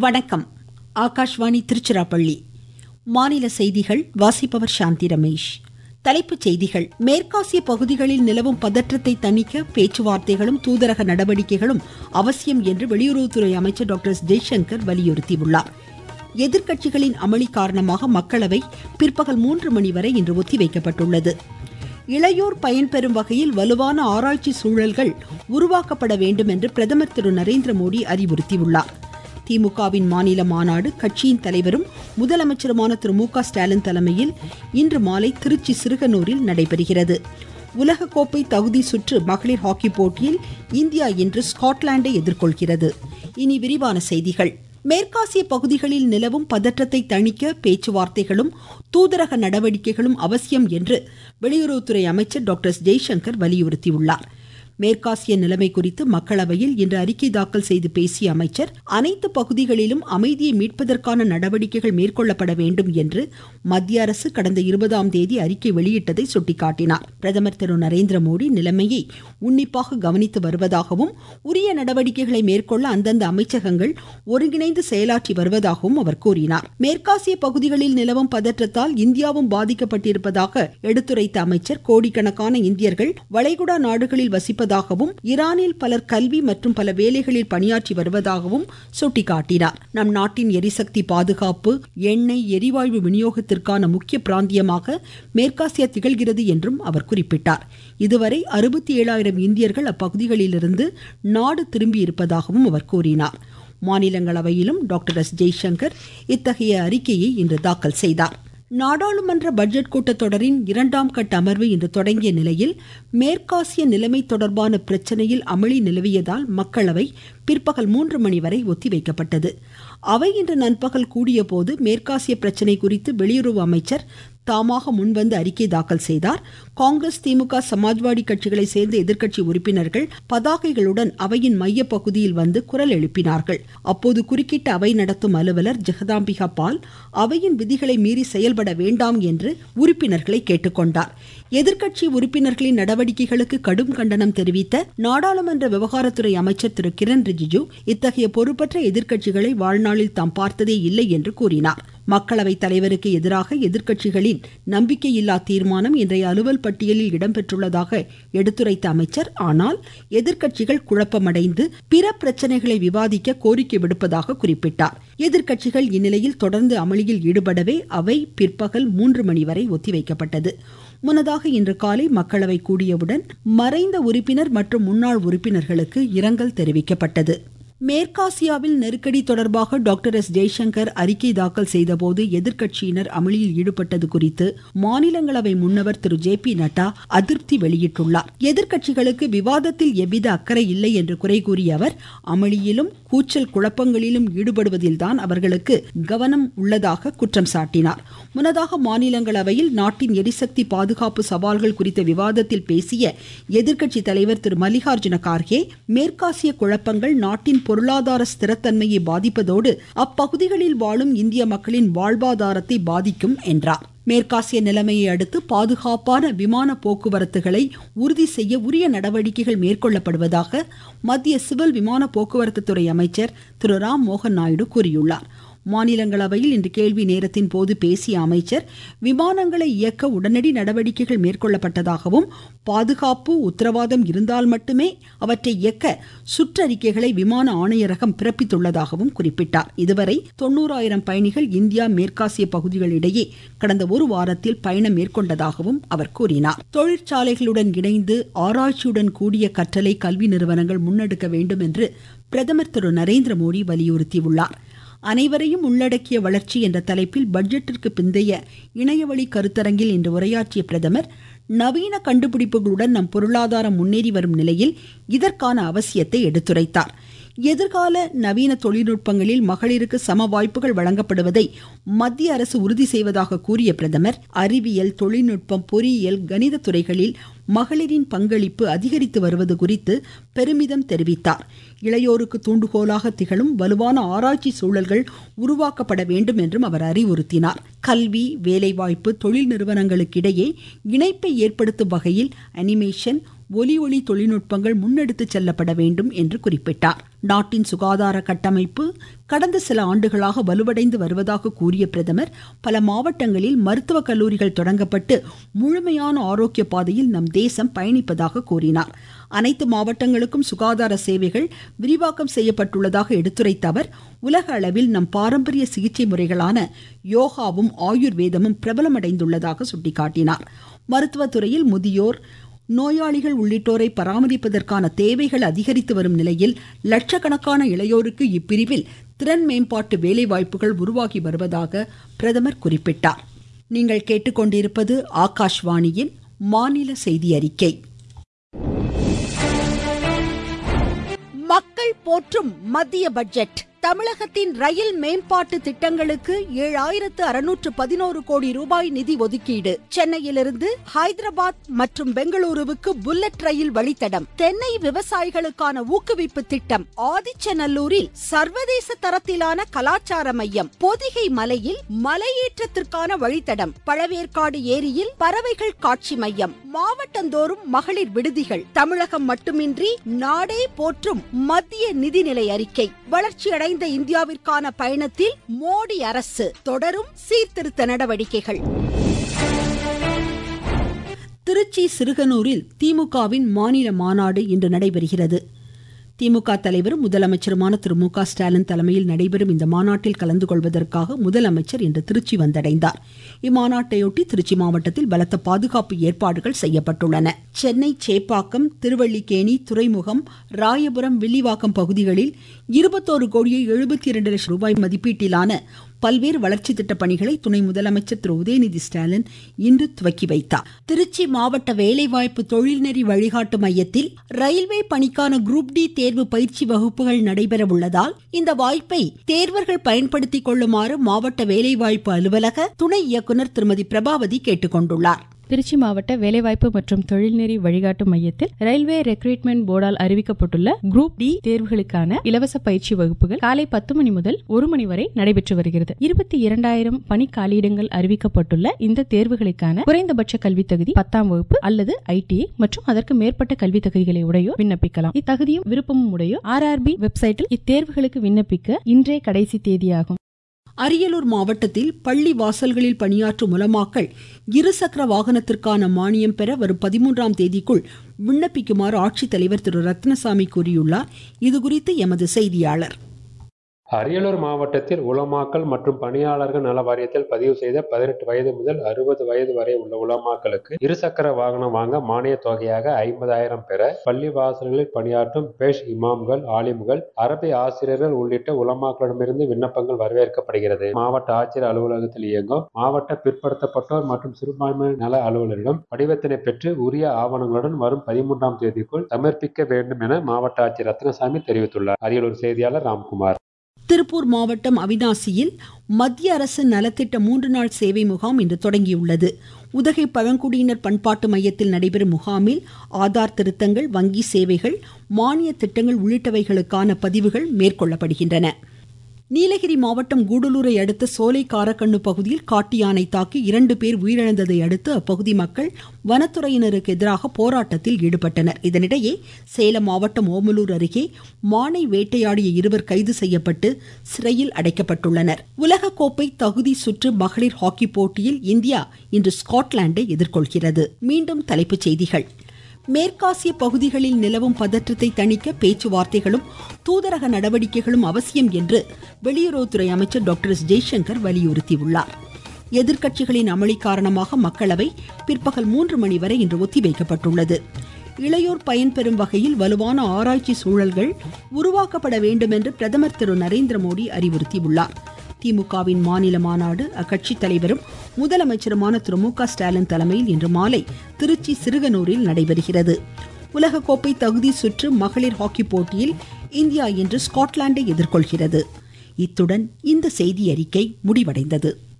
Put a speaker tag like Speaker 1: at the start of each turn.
Speaker 1: வணக்கம் ஆகாஷ்வாணி திருச்சிராப்பள்ளி மாநில செய்திகள் வாசிப்பவர் சாந்தி ரமேஷ் தலைப்புச் செய்திகள் மேற்காசிய பகுதிகளில் நிலவும் பதற்றத்தை தணிக்க பேச்சுவார்த்தைகளும் தூதரக நடவடிக்கைகளும் அவசியம் என்று வெளியுறவுத்துறை அமைச்சர் டாக்டர் எஸ் ஜெய்சங்கர் வலியுறுத்தியுள்ளார் எதிர்க்கட்சிகளின் அமளி காரணமாக மக்களவை பிற்பகல் மூன்று மணி வரை இன்று ஒத்திவைக்கப்பட்டுள்ளது இளையோர் பயன்பெறும் வகையில் வலுவான ஆராய்ச்சி சூழல்கள் உருவாக்கப்பட வேண்டும் என்று பிரதமர் திரு நரேந்திர மோடி அறிவுறுத்தியுள்ளார் திமுகவின் மாநில மாநாடு கட்சியின் தலைவரும் முதலமைச்சருமான திரு மு க ஸ்டாலின் தலைமையில் இன்று மாலை திருச்சி சிறுகனூரில் நடைபெறுகிறது உலகக்கோப்பை தகுதி சுற்று மகளிர் ஹாக்கி போட்டியில் இந்தியா இன்று ஸ்காட்லாண்டை எதிர்கொள்கிறது இனி விரிவான செய்திகள் மேற்காசிய பகுதிகளில் நிலவும் பதற்றத்தை தணிக்க பேச்சுவார்த்தைகளும் தூதரக நடவடிக்கைகளும் அவசியம் என்று வெளியுறவுத்துறை அமைச்சர் டாக்டர் ஜெய்சங்கர் வலியுறுத்தியுள்ளார் மேற்காசிய நிலைமை குறித்து மக்களவையில் இன்று அறிக்கை தாக்கல் செய்து பேசிய அமைச்சர் அனைத்து பகுதிகளிலும் அமைதியை மீட்பதற்கான நடவடிக்கைகள் மேற்கொள்ளப்பட வேண்டும் என்று மத்திய அரசு கடந்த இருபதாம் தேதி அறிக்கை வெளியிட்டதை சுட்டிக்காட்டினார் பிரதமர் திரு நரேந்திர மோடி நிலைமையை உன்னிப்பாக கவனித்து வருவதாகவும் உரிய நடவடிக்கைகளை மேற்கொள்ள அந்தந்த அமைச்சகங்கள் ஒருங்கிணைந்து செயலாற்றி வருவதாகவும் அவர் கூறினார் மேற்காசிய பகுதிகளில் நிலவும் பதற்றத்தால் இந்தியாவும் பாதிக்கப்பட்டிருப்பதாக எடுத்துரைத்த அமைச்சர் கோடிக்கணக்கான இந்தியர்கள் வளைகுடா நாடுகளில் வசிப்ப இருப்பதாகவும் ஈரானில் பலர் கல்வி மற்றும் பல வேலைகளில் பணியாற்றி வருவதாகவும் சுட்டிக்காட்டினார் நம் நாட்டின் எரிசக்தி பாதுகாப்பு எண்ணெய் எரிவாயு விநியோகத்திற்கான முக்கிய பிராந்தியமாக மேற்காசியா திகழ்கிறது என்றும் அவர் குறிப்பிட்டார் இதுவரை அறுபத்தி ஏழாயிரம் இந்தியர்கள் அப்பகுதிகளிலிருந்து நாடு திரும்பியிருப்பதாகவும் அவர் கூறினார் மாநிலங்களவையிலும் டாக்டர் எஸ் ஜெய்சங்கர் இத்தகைய அறிக்கையை இன்று தாக்கல் செய்தார் நாடாளுமன்ற பட்ஜெட் கூட்டத்தொடரின் இரண்டாம் கட்ட அமர்வு இன்று தொடங்கிய நிலையில் மேற்காசிய நிலைமை தொடர்பான பிரச்சனையில் அமளி நிலவியதால் மக்களவை பிற்பகல் மூன்று மணி வரை ஒத்திவைக்கப்பட்டது அவை இன்று நண்பகல் கூடிய போது மேற்காசிய பிரச்சனை குறித்து வெளியுறவு அமைச்சர் தாமாக முன்வந்து அறிக்கை தாக்கல் செய்தார் காங்கிரஸ் திமுக சமாஜ்வாடி கட்சிகளை சேர்ந்த எதிர்க்கட்சி உறுப்பினர்கள் பதாகைகளுடன் அவையின் மைய பகுதியில் வந்து குரல் எழுப்பினார்கள் அப்போது குறுக்கிட்ட அவை நடத்தும் அலுவலர் ஜெகதாம்பிகா பால் அவையின் விதிகளை மீறி செயல்பட வேண்டாம் என்று உறுப்பினர்களை கேட்டுக்கொண்டார் எதிர்க்கட்சி உறுப்பினர்களின் நடவடிக்கைகளுக்கு கடும் கண்டனம் தெரிவித்த நாடாளுமன்ற விவகாரத்துறை அமைச்சர் திரு கிரண் ரிஜிஜு இத்தகைய பொறுப்பற்ற எதிர்க்கட்சிகளை வாழ்நாளில் தாம் பார்த்ததே இல்லை என்று கூறினார் மக்களவை தலைவருக்கு எதிராக எதிர்க்கட்சிகளின் நம்பிக்கையில்லா தீர்மானம் இன்றைய அலுவல் பட்டியலில் இடம்பெற்றுள்ளதாக எடுத்துரைத்த அமைச்சர் ஆனால் எதிர்க்கட்சிகள் குழப்பமடைந்து பிற பிரச்சனைகளை விவாதிக்க கோரிக்கை விடுப்பதாக குறிப்பிட்டார் எதிர்க்கட்சிகள் இந்நிலையில் தொடர்ந்து அமளியில் ஈடுபடவே அவை பிற்பகல் மூன்று மணி வரை ஒத்திவைக்கப்பட்டது முன்னதாக இன்று காலை மக்களவை கூடியவுடன் மறைந்த உறுப்பினர் மற்றும் முன்னாள் உறுப்பினர்களுக்கு இரங்கல் தெரிவிக்கப்பட்டது மேற்காசியாவில் நெருக்கடி தொடர்பாக டாக்டர் எஸ் ஜெய்சங்கர் அறிக்கை தாக்கல் செய்தபோது எதிர்க்கட்சியினர் அமளியில் ஈடுபட்டது குறித்து மாநிலங்களவை முன்னவர் திரு ஜே பி நட்டா அதிருப்தி வெளியிட்டுள்ளார் எதிர்க்கட்சிகளுக்கு விவாதத்தில் எவ்வித அக்கறை இல்லை என்று குறை கூறிய அவர் அமளியிலும் கூச்சல் குழப்பங்களிலும் ஈடுபடுவதில்தான் அவர்களுக்கு கவனம் உள்ளதாக குற்றம் சாட்டினார் முன்னதாக மாநிலங்களவையில் நாட்டின் எரிசக்தி பாதுகாப்பு சவால்கள் குறித்த விவாதத்தில் பேசிய எதிர்க்கட்சி தலைவர் திரு மல்லிகார்ஜுன கார்கே மேற்காசிய குழப்பங்கள் நாட்டின் பொருளாதார ஸ்திரத்தன்மையை பாதிப்பதோடு அப்பகுதிகளில் வாழும் இந்திய மக்களின் வாழ்வாதாரத்தை பாதிக்கும் என்றார் மேற்காசிய நிலைமையை அடுத்து பாதுகாப்பான விமான போக்குவரத்துகளை உறுதி செய்ய உரிய நடவடிக்கைகள் மேற்கொள்ளப்படுவதாக மத்திய சிவில் விமான போக்குவரத்து துறை அமைச்சர் திரு ராம் மோகன் நாயுடு கூறியுள்ளார் மாநிலங்களவையில் இன்று கேள்வி நேரத்தின் போது பேசிய அமைச்சர் விமானங்களை இயக்க உடனடி நடவடிக்கைகள் மேற்கொள்ளப்பட்டதாகவும் பாதுகாப்பு உத்தரவாதம் இருந்தால் மட்டுமே அவற்றை இயக்க சுற்றறிக்கைகளை விமான ஆணையரகம் பிறப்பித்துள்ளதாகவும் குறிப்பிட்டார் இதுவரை தொண்ணூறாயிரம் பயணிகள் இந்தியா மேற்காசிய பகுதிகளிடையே கடந்த ஒரு வாரத்தில் பயணம் மேற்கொண்டதாகவும் அவர் கூறினார் தொழிற்சாலைகளுடன் இணைந்து ஆராய்ச்சியுடன் கூடிய கற்றலை கல்வி நிறுவனங்கள் முன்னெடுக்க வேண்டும் என்று பிரதமர் திரு நரேந்திர மோடி வலியுறுத்தியுள்ளார் அனைவரையும் உள்ளடக்கிய வளர்ச்சி என்ற தலைப்பில் பட்ஜெட்டிற்கு பிந்தைய இணையவழி கருத்தரங்கில் இன்று உரையாற்றிய பிரதமர் நவீன கண்டுபிடிப்புகளுடன் நம் பொருளாதாரம் முன்னேறி வரும் நிலையில் இதற்கான அவசியத்தை எடுத்துரைத்தார் எதிர்கால நவீன தொழில்நுட்பங்களில் மகளிருக்கு சம வாய்ப்புகள் வழங்கப்படுவதை மத்திய அரசு உறுதி செய்வதாக கூறிய பிரதமர் அறிவியல் தொழில்நுட்பம் பொறியியல் கணித துறைகளில் மகளிரின் பங்களிப்பு அதிகரித்து வருவது குறித்து பெருமிதம் தெரிவித்தார் இளையோருக்கு தூண்டுகோலாக திகழும் வலுவான ஆராய்ச்சி சூழல்கள் உருவாக்கப்பட வேண்டும் என்றும் அவர் அறிவுறுத்தினார் கல்வி வேலைவாய்ப்பு தொழில் நிறுவனங்களுக்கிடையே இணைப்பை ஏற்படுத்தும் வகையில் அனிமேஷன் ஒலி ஒளி தொழில்நுட்பங்கள் முன்னெடுத்து செல்லப்பட வேண்டும் என்று குறிப்பிட்டார் நாட்டின் சுகாதார கட்டமைப்பு கடந்த சில ஆண்டுகளாக வலுவடைந்து வருவதாக கூறிய பிரதமர் பல மாவட்டங்களில் மருத்துவக் கல்லூரிகள் தொடங்கப்பட்டு முழுமையான ஆரோக்கிய பாதையில் நம் தேசம் பயணிப்பதாக கூறினார் அனைத்து மாவட்டங்களுக்கும் சுகாதார சேவைகள் விரிவாக்கம் செய்யப்பட்டுள்ளதாக எடுத்துரைத்த அவர் உலக அளவில் நம் பாரம்பரிய சிகிச்சை முறைகளான யோகாவும் ஆயுர்வேதமும் பிரபலமடைந்துள்ளதாக சுட்டிக்காட்டினார் மருத்துவத்துறையில் முதியோர் நோயாளிகள் உள்ளிட்டோரை பராமரிப்பதற்கான தேவைகள் அதிகரித்து வரும் நிலையில் லட்சக்கணக்கான இளையோருக்கு இப்பிரிவில் திறன் மேம்பாட்டு வேலைவாய்ப்புகள் உருவாகி வருவதாக பிரதமர் குறிப்பிட்டார் நீங்கள் கேட்டுக்கொண்டிருப்பது ஆகாஷ்வாணியின் மாநில செய்தி அறிக்கை மக்கள் போற்றும் மத்திய பட்ஜெட் தமிழகத்தின் ரயில் மேம்பாட்டு திட்டங்களுக்கு ஏழாயிரத்து அறுநூற்று பதினோரு கோடி ரூபாய் நிதி ஒதுக்கீடு சென்னையிலிருந்து ஹைதராபாத் மற்றும் பெங்களூருவுக்கு புல்லட் ரயில் வழித்தடம் தென்னை விவசாயிகளுக்கான ஊக்குவிப்பு திட்டம் ஆதிச்சநல்லூரில் சர்வதேச தரத்திலான கலாச்சார மையம் பொதிகை மலையில் மலையேற்றத்திற்கான வழித்தடம் பழவேற்காடு ஏரியில் பறவைகள் காட்சி மையம் மாவட்டந்தோறும் மகளிர் விடுதிகள் தமிழகம் மட்டுமின்றி நாடே போற்றும் மத்திய நிதிநிலை அறிக்கை வளர்ச்சியடை நிறைந்த இந்தியாவிற்கான பயணத்தில் மோடி அரசு தொடரும் சீர்திருத்த நடவடிக்கைகள் திருச்சி சிறுகனூரில் திமுகவின் மாநில மாநாடு இன்று நடைபெறுகிறது திமுக தலைவரும் முதலமைச்சருமான திரு மு க ஸ்டாலின் தலைமையில் நடைபெறும் இந்த மாநாட்டில் கலந்து கொள்வதற்காக முதலமைச்சர் இன்று திருச்சி வந்தடைந்தார் இம்மாநாட்டையொட்டி திருச்சி மாவட்டத்தில் பலத்த பாதுகாப்பு ஏற்பாடுகள் செய்யப்பட்டுள்ளன சென்னை சேப்பாக்கம் திருவள்ளிக்கேணி துறைமுகம் ராயபுரம் வில்லிவாக்கம் பகுதிகளில் இருபத்தோரு கோடியே எழுபத்தி இரண்டு லட்சம் ரூபாய் மதிப்பீட்டிலான பல்வேறு வளர்ச்சி திட்ட பணிகளை துணை முதலமைச்சர் திரு உதயநிதி ஸ்டாலின் இன்று துவக்கி வைத்தார் திருச்சி மாவட்ட வேலைவாய்ப்பு தொழில்நெறி வழிகாட்டு மையத்தில் ரயில்வே பணிக்கான குரூப் டி தேர்வு பயிற்சி வகுப்புகள் நடைபெற உள்ளதால் இந்த வாய்ப்பை தேர்வர்கள் பயன்படுத்திக் கொள்ளுமாறு மாவட்ட வேலைவாய்ப்பு அலுவலக துணை இயக்குநர் திருமதி பிரபாவதி கேட்டுக்கொண்டுள்ளார்
Speaker 2: திருச்சி மாவட்ட வேலைவாய்ப்பு மற்றும் தொழில்நெறி வழிகாட்டு மையத்தில் ரயில்வே ரெக்ரூட்மெண்ட் போர்டால் அறிவிக்கப்பட்டுள்ள குரூப் டி தேர்வுகளுக்கான இலவச பயிற்சி வகுப்புகள் காலை பத்து மணி முதல் ஒரு மணி வரை நடைபெற்று வருகிறது இருபத்தி இரண்டாயிரம் பணி காலியிடங்கள் அறிவிக்கப்பட்டுள்ள இந்த தேர்வுகளுக்கான குறைந்தபட்ச கல்வி தகுதி பத்தாம் வகுப்பு அல்லது ஐடிஐ மற்றும் அதற்கு மேற்பட்ட கல்வி தகுதிகளை உடையோ விண்ணப்பிக்கலாம் இத்தகுதியும் விருப்பமும் உடையோ ஆர்ஆர்பி வெப்சைட்டில் இத்தேர்வுகளுக்கு விண்ணப்பிக்க இன்றே கடைசி தேதியாகும்
Speaker 1: அரியலூர் மாவட்டத்தில் பள்ளி வாசல்களில் பணியாற்றும் உலமாக்கள் இருசக்கர வாகனத்திற்கான மானியம் பெற வரும் பதிமூன்றாம் தேதிக்குள் விண்ணப்பிக்குமாறு ஆட்சித்தலைவர் திரு ரத்னசாமி கூறியுள்ளார் இதுகுறித்து எமது செய்தியாளர்
Speaker 3: அரியலூர் மாவட்டத்தில் உலமாக்கல் மற்றும் பணியாளர்கள் நல வாரியத்தில் பதிவு செய்த பதினெட்டு வயது முதல் அறுபது வயது வரை உள்ள உலமாக்களுக்கு இருசக்கர வாகனம் வாங்க மானிய தொகையாக ஐம்பதாயிரம் பெற பள்ளி வாசல்களில் பணியாற்றும் பேஷ் இமாம்கள் ஆலிம்கள் அரபி ஆசிரியர்கள் உள்ளிட்ட உலமாக்களிடமிருந்து விண்ணப்பங்கள் வரவேற்கப்படுகிறது மாவட்ட ஆட்சியர் அலுவலகத்தில் இயங்கும் மாவட்ட பிற்படுத்தப்பட்டோர் மற்றும் சிறுபான்மையினர் நல அலுவலரிடம் படிவத்தினை பெற்று உரிய ஆவணங்களுடன் வரும் பதிமூன்றாம் தேதிக்குள் சமர்ப்பிக்க வேண்டும் என மாவட்ட ஆட்சியர் ரத்னசாமி தெரிவித்துள்ளார் அரியலூர் செய்தியாளர் ராம்குமார்
Speaker 1: திருப்பூர் மாவட்டம் அவினாசியில் மத்திய அரசு நலத்திட்ட மூன்று நாள் சேவை முகாம் இன்று தொடங்கியுள்ளது உதகை பழங்குடியினர் பண்பாட்டு மையத்தில் நடைபெறும் முகாமில் ஆதார் திருத்தங்கள் வங்கி சேவைகள் மானிய திட்டங்கள் உள்ளிட்டவைகளுக்கான பதிவுகள் மேற்கொள்ளப்படுகின்றன நீலகிரி மாவட்டம் கூடலூரை அடுத்த சோலை காரக்கண்ணு பகுதியில் காட்டு யானை தாக்கி இரண்டு பேர் உயிரிழந்ததை அடுத்து அப்பகுதி மக்கள் வனத்துறையினருக்கு எதிராக போராட்டத்தில் ஈடுபட்டனர் இதனிடையே சேலம் மாவட்டம் ஓமலூர் அருகே மானை வேட்டையாடிய இருவர் கைது செய்யப்பட்டு சிறையில் அடைக்கப்பட்டுள்ளனர் உலகக்கோப்பை தகுதி சுற்று மகளிர் ஹாக்கி போட்டியில் இந்தியா இன்று ஸ்காட்லாண்டை எதிர்கொள்கிறது மீண்டும் தலைப்புச் செய்திகள் மேற்காசிய பகுதிகளில் நிலவும் பதற்றத்தை தணிக்க பேச்சுவார்த்தைகளும் தூதரக நடவடிக்கைகளும் அவசியம் என்று வெளியுறவுத்துறை அமைச்சர் டாக்டர் எஸ் ஜெய்சங்கர் வலியுறுத்தியுள்ளார் எதிர்க்கட்சிகளின் அமளி காரணமாக மக்களவை பிற்பகல் மூன்று மணி வரை இன்று ஒத்திவைக்கப்பட்டுள்ளது இளையோர் பயன்பெறும் வகையில் வலுவான ஆராய்ச்சி சூழல்கள் உருவாக்கப்பட வேண்டும் என்று பிரதமர் திரு நரேந்திர மோடி அறிவுறுத்தியுள்ளார் திமுகவின் மாநில மாநாடு அக்கட்சி தலைவரும் முதலமைச்சருமான திரு மு க ஸ்டாலின் தலைமையில் இன்று மாலை திருச்சி சிறுகனூரில் நடைபெறுகிறது உலகக்கோப்பை தகுதி சுற்று மகளிர் ஹாக்கி போட்டியில் இந்தியா இன்று ஸ்காட்லாண்டை எதிர்கொள்கிறது இத்துடன் இந்த செய்தி அறிக்கை முடிவடைந்தது